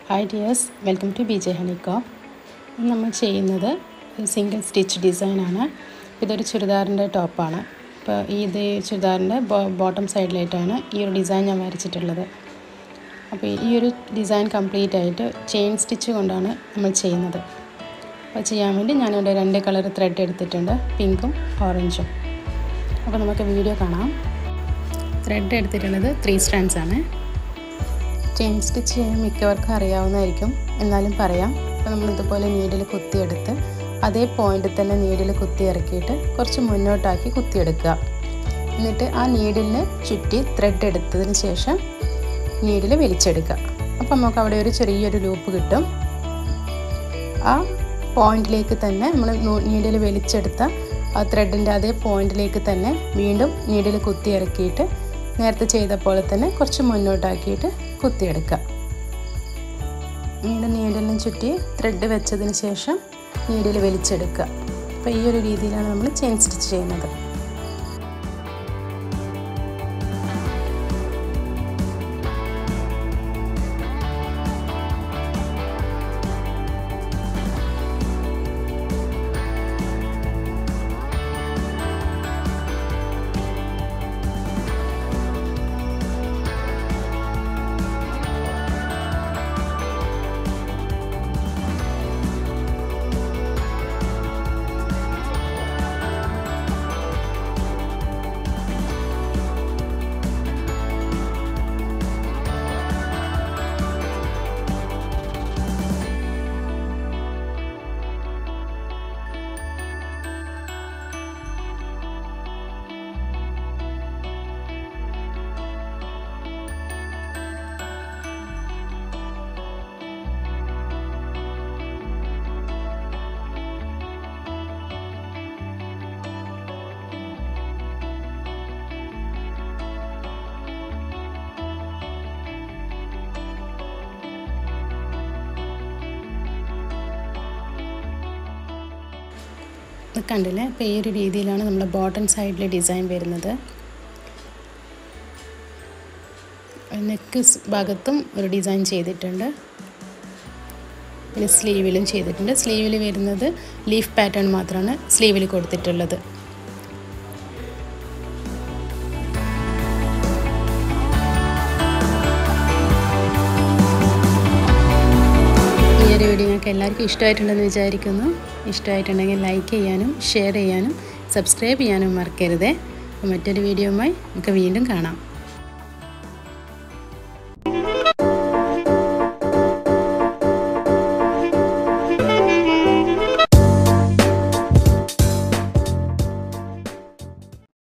hi dears welcome to B J honeycomb ഇന്ന് നമ്മൾ ചെയ്യുന്നത് സിംഗിൾ സ്റ്റിച്ച് ഡിസൈനാണ് ഇതൊരു ചുരിദാറിൻ്റെ ടോപ്പാണ് ഇപ്പോൾ ഇത് ചുരിദാറിൻ്റെ ബോട്ടം സൈഡിലായിട്ടാണ് ഈ ഒരു ഡിസൈൻ ഞാൻ വരച്ചിട്ടുള്ളത് അപ്പോൾ ഈ ഒരു ഡിസൈൻ കംപ്ലീറ്റ് ആയിട്ട് ചെയിൻ സ്റ്റിച്ച് കൊണ്ടാണ് നമ്മൾ ചെയ്യുന്നത് അപ്പോൾ ചെയ്യാൻ വേണ്ടി ഞാനിവിടെ രണ്ട് കളർ ത്രെഡ് എടുത്തിട്ടുണ്ട് പിങ്കും ഓറഞ്ചും അപ്പോൾ നമുക്ക് വീഡിയോ കാണാം ത്രെഡ് എടുത്തിട്ടുള്ളത് ത്രീ സ്റ്റാൻഡ്സ് ആണ് ചെയിൻ സ്റ്റിച്ച് ചെയ്യാൻ മിക്കവർക്കും അറിയാവുന്നതായിരിക്കും എന്നാലും പറയാം അപ്പോൾ നമ്മൾ ഇതുപോലെ നീഡിൽ കുത്തിയെടുത്ത് അതേ പോയിന്റിൽ തന്നെ നീഡിൽ കുത്തി ഇറക്കിയിട്ട് കുറച്ച് മുന്നോട്ടാക്കി കുത്തിയെടുക്കുക എന്നിട്ട് ആ നീഡിലിന് ചുറ്റി ത്രെഡ് എടുത്തതിന് ശേഷം നീഡിൽ വലിച്ചെടുക്കുക അപ്പോൾ നമുക്ക് അവിടെ ഒരു ചെറിയൊരു ലൂപ്പ് കിട്ടും ആ പോയിന്റിലേക്ക് തന്നെ നമ്മൾ നീഡിൽ വലിച്ചെടുത്ത ആ ത്രെഡിൻ്റെ അതേ പോയിന്റിലേക്ക് തന്നെ വീണ്ടും നീഡിൽ കുത്തി ഇറക്കിയിട്ട് നേരത്തെ ചെയ്ത പോലെ തന്നെ കുറച്ച് മുന്നോട്ടാക്കിയിട്ട് കുത്തിയെടുക്കുക വീണ്ടും നീഡിലിന് ചുറ്റി ത്രെഡ് വെച്ചതിന് ശേഷം നീഡിൽ വലിച്ചെടുക്കുക അപ്പോൾ ഈ ഒരു രീതിയിലാണ് നമ്മൾ ചെയിൻ സ്റ്റിച്ച് ചെയ്യുന്നത് കണ്ടില്ലേ അപ്പോൾ ഈ ഒരു രീതിയിലാണ് നമ്മുടെ ബോട്ടം സൈഡിൽ ഡിസൈൻ വരുന്നത് നെക്ക് ഭാഗത്തും ഒരു ഡിസൈൻ ചെയ്തിട്ടുണ്ട് പിന്നെ സ്ലീവിലും ചെയ്തിട്ടുണ്ട് സ്ലീവിൽ വരുന്നത് ലീഫ് പാറ്റേൺ മാത്രമാണ് സ്ലീവിൽ കൊടുത്തിട്ടുള്ളത് ഈ ഒരു വീഡിയോ നിങ്ങൾക്ക് എല്ലാവർക്കും ഇഷ്ടമായിട്ടുണ്ടെന്ന് വിചാരിക്കുന്നു ഇഷ്ടമായിട്ടുണ്ടെങ്കിൽ ലൈക്ക് ചെയ്യാനും ഷെയർ ചെയ്യാനും സബ്സ്ക്രൈബ് ചെയ്യാനും മറക്കരുതേ മറ്റൊരു വീഡിയോയുമായി നമുക്ക് വീണ്ടും കാണാം